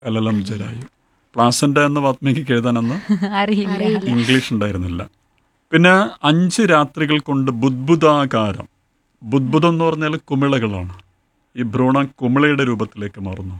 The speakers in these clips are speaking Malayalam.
കലലം ജരായു പ്ലാസൻ്റ എന്ന വാത്മീകിക്ക് എഴുതാനെന്ന് അറിയില്ല ഇംഗ്ലീഷ് ഉണ്ടായിരുന്നില്ല പിന്നെ അഞ്ച് രാത്രികൾ കൊണ്ട് ബുദ്ബുദാകാരം ബുദ്ബുദം എന്ന് പറഞ്ഞാൽ കുമിളകളാണ് ഈ ഭ്രൂണം കുമിളയുടെ രൂപത്തിലേക്ക് മാറുന്നു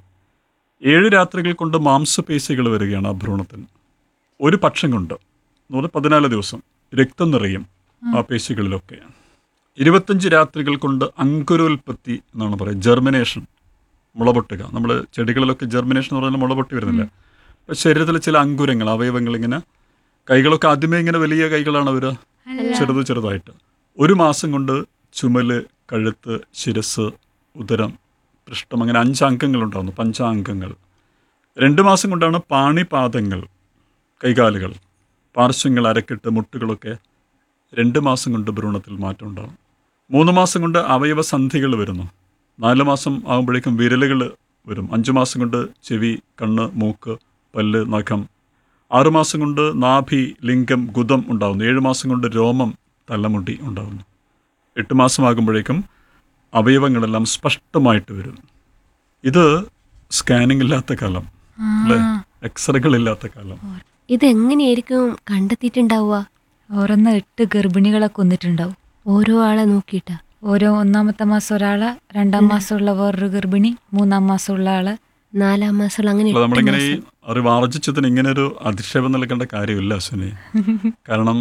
ഏഴ് രാത്രികൾ കൊണ്ട് മാംസപേശികൾ വരികയാണ് ആ ഭ്രൂണത്തിന് ഒരു പക്ഷം കൊണ്ട് എന്ന് പറഞ്ഞാൽ പതിനാല് ദിവസം രക്തം നിറയും ആ പേശികളിലൊക്കെ ഇരുപത്തഞ്ച് രാത്രികൾ കൊണ്ട് അങ്കുരോൽപത്തി എന്നാണ് പറയുക ജെർമിനേഷൻ മുളപൊട്ടുക നമ്മൾ ചെടികളിലൊക്കെ ജെർമിനേഷൻ എന്ന് പറഞ്ഞാൽ മുളപൊട്ടി വരുന്നില്ല അപ്പം ശരീരത്തിലെ ചില അങ്കുരങ്ങൾ അവയവങ്ങൾ ഇങ്ങനെ കൈകളൊക്കെ ആദ്യമേ ഇങ്ങനെ വലിയ കൈകളാണ് അവർ ചെറുത് ചെറുതായിട്ട് ഒരു മാസം കൊണ്ട് ചുമല് കഴുത്ത് ശിരസ് ഉദരം പൃഷ്ഠം അങ്ങനെ അഞ്ച് അംഗങ്ങളുണ്ടാകുന്നു പഞ്ചാംഗങ്ങൾ രണ്ട് മാസം കൊണ്ടാണ് പാണിപാദങ്ങൾ കൈകാലുകൾ പാർശ്വങ്ങൾ അരക്കെട്ട് മുട്ടുകളൊക്കെ രണ്ട് മാസം കൊണ്ട് ഭ്രൂണത്തിൽ മാറ്റം ഉണ്ടാകും മൂന്ന് മാസം കൊണ്ട് അവയവ സന്ധികൾ വരുന്നു നാല് മാസം ആകുമ്പോഴേക്കും വിരലുകൾ വരും അഞ്ച് മാസം കൊണ്ട് ചെവി കണ്ണ് മൂക്ക് പല്ല് നഖം ആറുമാസം കൊണ്ട് നാഭി ലിംഗം ഗുദം ഉണ്ടാകുന്നു ഏഴ് മാസം കൊണ്ട് രോമം തലമുടി ഉണ്ടാകുന്നു എട്ട് മാസമാകുമ്പോഴേക്കും അവയവങ്ങളെല്ലാം സ്പഷ്ടമായിട്ട് വരും ഇത് സ്കാനിംഗ് ഇല്ലാത്ത കാലം അല്ലേ എക്സ്റേകളില്ലാത്ത കാലം ഇതെങ്ങനെയായിരിക്കും കണ്ടെത്തിയിട്ടുണ്ടാവുക ഓരോന്ന് എട്ട് ഗർഭിണികളെ കൊന്നിട്ടുണ്ടാവും ഓരോ ആളെ നോക്കിയിട്ടാ ഓരോ ഒന്നാമത്തെ മാസം ഒരാള് രണ്ടാം മാസമുള്ള വേറൊരു ഗർഭിണി മൂന്നാം മാസമുള്ള ആള് നാലാം മാസം അങ്ങനെ അല്ല എട്ട് നമ്മളിങ്ങനെ ഈ മാസം. അറിവ് ആർജിച്ചതിന് ഇങ്ങനെ ഒരു അധിക്ഷേപം നൽകേണ്ട കാര്യമില്ല അശ്വിനി കാരണം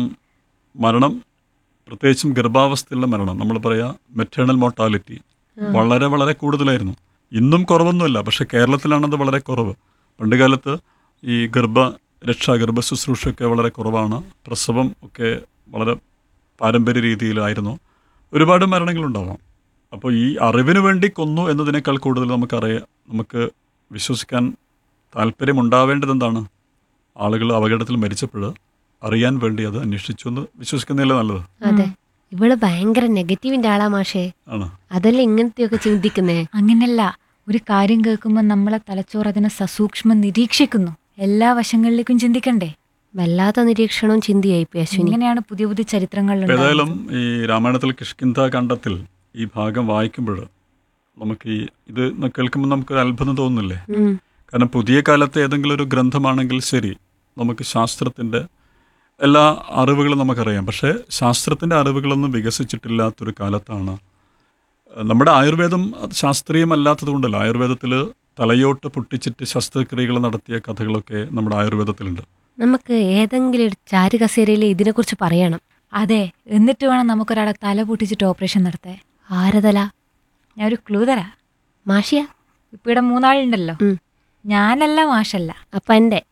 മരണം പ്രത്യേകിച്ചും ഗർഭാവസ്ഥയിലുള്ള മരണം നമ്മൾ പറയാ മെറ്റേണൽ മോർട്ടാലിറ്റി വളരെ വളരെ കൂടുതലായിരുന്നു ഇന്നും കുറവൊന്നുമില്ല പക്ഷെ കേരളത്തിലാണത് വളരെ കുറവ് പണ്ട് കാലത്ത് ഈ ഗർഭ രക്ഷാ ഗർഭ ശുശ്രൂഷയൊക്കെ വളരെ കുറവാണ് പ്രസവം ഒക്കെ വളരെ പാരമ്പര്യ രീതിയിലായിരുന്നു ഒരുപാട് മരണങ്ങളുണ്ടാവാം അപ്പോൾ ഈ അറിവിന് വേണ്ടി കൊന്നു എന്നതിനേക്കാൾ കൂടുതൽ നമുക്കറിയാം നമുക്ക് വിശ്വസിക്കാൻ താല്പര്യമുണ്ടാവേണ്ടത് എന്താണ് ആളുകൾ അപകടത്തിൽ മരിച്ചപ്പോൾ അറിയാൻ വേണ്ടി അത് അന്വേഷിച്ചു എന്ന് വിശ്വസിക്കുന്നതല്ലേ നല്ലത് അതെ ഇവള് ഭയങ്കര നെഗറ്റീവിന്റെ ആളാ മാഷേ ആണ് അതല്ലേ ഇങ്ങനത്തെയൊക്കെ ചിന്തിക്കുന്നേ അങ്ങനല്ല ഒരു കാര്യം കേൾക്കുമ്പോൾ നമ്മളെ തലച്ചോറ് അതിനെ സസൂക്ഷ്മം നിരീക്ഷിക്കുന്നു എല്ലാ വശങ്ങളിലേക്കും ചിന്തിക്കണ്ടേ വല്ലാത്ത നിരീക്ഷണവും ചിന്തയായി ഇപ്പൊ അശ്വിനി ഇങ്ങനെയാണ് പുതിയ പുതിയ ചരിത്രങ്ങളിൽ ഇപ്പൊ ഏതായാലും ഈ രാമായണത്തിൽ കിഷ്കിന്ധ കണ്ടത്തിൽ ഈ ഭാഗം വായിക്കുമ്പോൾ നമുക്ക് ഈ ഇത് കേൾക്കുമ്പോൾ നമുക്കൊരു അത്ഭുതം തോന്നുന്നില്ലേ ഉം. കാരണം പുതിയ കാലത്തെ ഏതെങ്കിലും ഒരു ഗ്രന്ഥമാണെങ്കിൽ ശരി നമുക്ക് ശാസ്ത്രത്തിൻ്റെ എല്ലാ അറിവുകളും നമുക്കറിയാം പക്ഷേ ശാസ്ത്രത്തിൻ്റെ അറിവുകളൊന്നും വികസിച്ചിട്ടില്ലാത്തൊരു കാലത്താണ് ഏഹ് നമ്മുടെ ആയുർവേദം അത് ശാസ്ത്രീയമല്ലാത്തത് കൊണ്ടല്ല ആയുർവേദത്തിൽ തലയോട്ട് പൊട്ടിച്ചിട്ട് ശസ്ത്രക്രിയകൾ നടത്തിയ കഥകളൊക്കെ നമ്മുടെ ആയുർവേദത്തിലുണ്ട് നമുക്ക് ഏതെങ്കിലും ഒരു ചാരുകസേരയിൽ ഇതിനെക്കുറിച്ച് പറയണം അതെ എന്നിട്ട് വേണം നമുക്കൊരാളെ തല പൊട്ടിച്ചിട്ട് ഓപ്പറേഷൻ നടത്തേ ആരതല ഞാൻ ഒരു ക്ലൂ തരാ മാഷിയ ഇപ്പൊ ഇവിടെ മൂന്നാളുണ്ടല്ലോ ഉം. ഞാനല്ല മാഷല്ല അപ്പൊ എന്റെ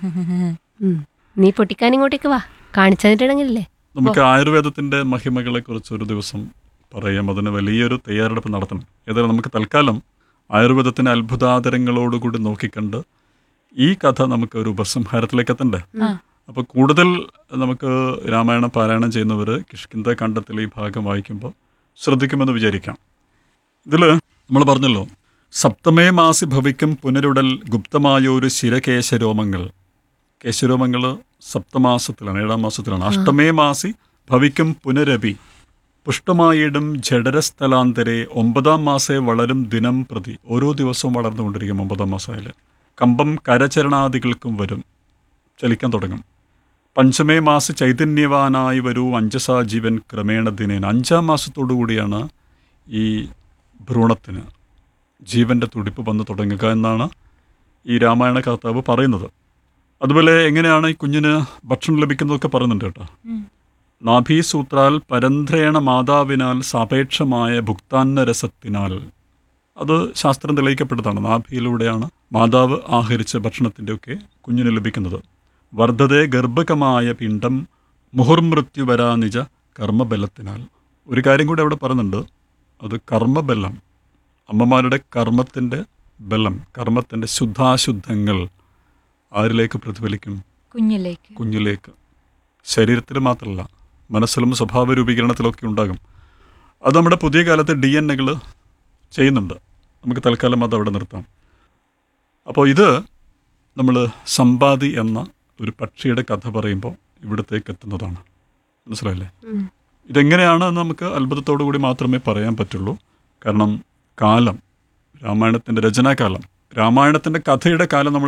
ഉം. നീ പൊട്ടിക്കാൻ ഇങ്ങോട്ടേക്ക് വാ കാണിച്ചു തന്നിട്ടുണ്ടെങ്കിലല്ലേ നമുക്ക് ആയുർവേദത്തിൻ്റെ മഹിമകളെക്കുറിച്ച് ഒരു ദിവസം പറയാം അതിന് വലിയൊരു തയ്യാറെടുപ്പ് നടത്തണം ഏതായാലും നമുക്ക് തൽക്കാലം ആയുർവേദത്തിൻ്റെ അത്ഭുതാതരങ്ങളോടുകൂടി നോക്കിക്കണ്ട് ഈ കഥ നമുക്ക് ഒരു ഉപസംഹാരത്തിലേക്ക് എത്തണ്ടേ ആ. അപ്പോൾ കൂടുതൽ നമുക്ക് രാമായണം പാരായണം ചെയ്യുന്നവർ കിഷ്കിന്ത കണ്ടത്തിൽ ഈ ഭാഗം വായിക്കുമ്പോൾ ശ്രദ്ധിക്കുമെന്ന് വിചാരിക്കാം ഇതിൽ നമ്മൾ പറഞ്ഞല്ലോ സപ്തമേ മാസി ഭവിക്കും പുനരുടൽ ഗുപ്തമായൊരു ശിരകേശരോമങ്ങൾ കേശരോമങ്ങൾ സപ്തമാസത്തിലാണ് ഏഴാം മാസത്തിലാണ് അഷ്ടമേ മാസി ഭവിക്കും പുനരപി പുഷ്ടമായിടും ജഡരസ്ഥലാന്തരെ ഒമ്പതാം മാസേ വളരും ദിനം പ്രതി ഓരോ ദിവസവും വളർന്നുകൊണ്ടിരിക്കും ഒമ്പതാം മാസമായാൽ കമ്പം കരചരണാദികൾക്കും വരും ചലിക്കാൻ തുടങ്ങും പഞ്ചമേ മാസ ചൈതന്യവാനായി വരൂ അഞ്ചസാ ജീവൻ ക്രമേണ ദിനേന അഞ്ചാം മാസത്തോടു കൂടിയാണ് ഈ ഭ്രൂണത്തിന് ജീവൻ്റെ തുടിപ്പ് വന്ന് തുടങ്ങുക എന്നാണ് ഈ രാമായണ കർത്താവ് പറയുന്നത് അതുപോലെ എങ്ങനെയാണ് ഈ കുഞ്ഞിന് ഭക്ഷണം ലഭിക്കുന്നതൊക്കെ പറയുന്നുണ്ട് കേട്ടോ നാഭീസൂത്രാൽ പരന്ത്രേണ മാതാവിനാൽ സാപേക്ഷമായ ഭുക്താന്ന രസത്തിനാൽ അത് ശാസ്ത്രം തെളിയിക്കപ്പെട്ടതാണ് നാഭിയിലൂടെയാണ് മാതാവ് ആഹരിച്ച ഭക്ഷണത്തിൻ്റെയൊക്കെ കുഞ്ഞിന് ലഭിക്കുന്നത് വർദ്ധതേ ഗർഭകമായ പിണ്ഡം മുഹുർമൃത്യു വരാ നിജ കർമ്മബലത്തിനാൽ ഒരു കാര്യം കൂടി അവിടെ പറയുന്നുണ്ട് അത് കർമ്മബലം അമ്മമാരുടെ കർമ്മത്തിൻ്റെ ബലം കർമ്മത്തിൻ്റെ ശുദ്ധാശുദ്ധങ്ങൾ ആരിലേക്ക് പ്രതിഫലിക്കും കുഞ്ഞിലേക്ക് കുഞ്ഞിലേക്ക് ശരീരത്തിൽ മാത്രമല്ല മനസ്സിലും സ്വഭാവ രൂപീകരണത്തിലൊക്കെ ഉണ്ടാകും അത് നമ്മുടെ പുതിയ കാലത്ത് ഡി എൻ എകൾ ചെയ്യുന്നുണ്ട് നമുക്ക് തൽക്കാലം അത് അവിടെ നിർത്താം അപ്പോൾ ഇത് നമ്മൾ സമ്പാദി എന്ന ഒരു പക്ഷിയുടെ കഥ പറയുമ്പോൾ ഇവിടത്തേക്ക് എത്തുന്നതാണ് മനസ്സിലായില്ലേ ഉം. ഇതെങ്ങനെയാണ് എന്ന് നമുക്ക് അത്ഭുതത്തോടു കൂടി മാത്രമേ പറയാൻ പറ്റുള്ളൂ കാരണം കാലം രാമായണത്തിൻ്റെ രചനാകാലം രാമായണത്തിൻ്റെ കഥയുടെ കാലം നമ്മൾ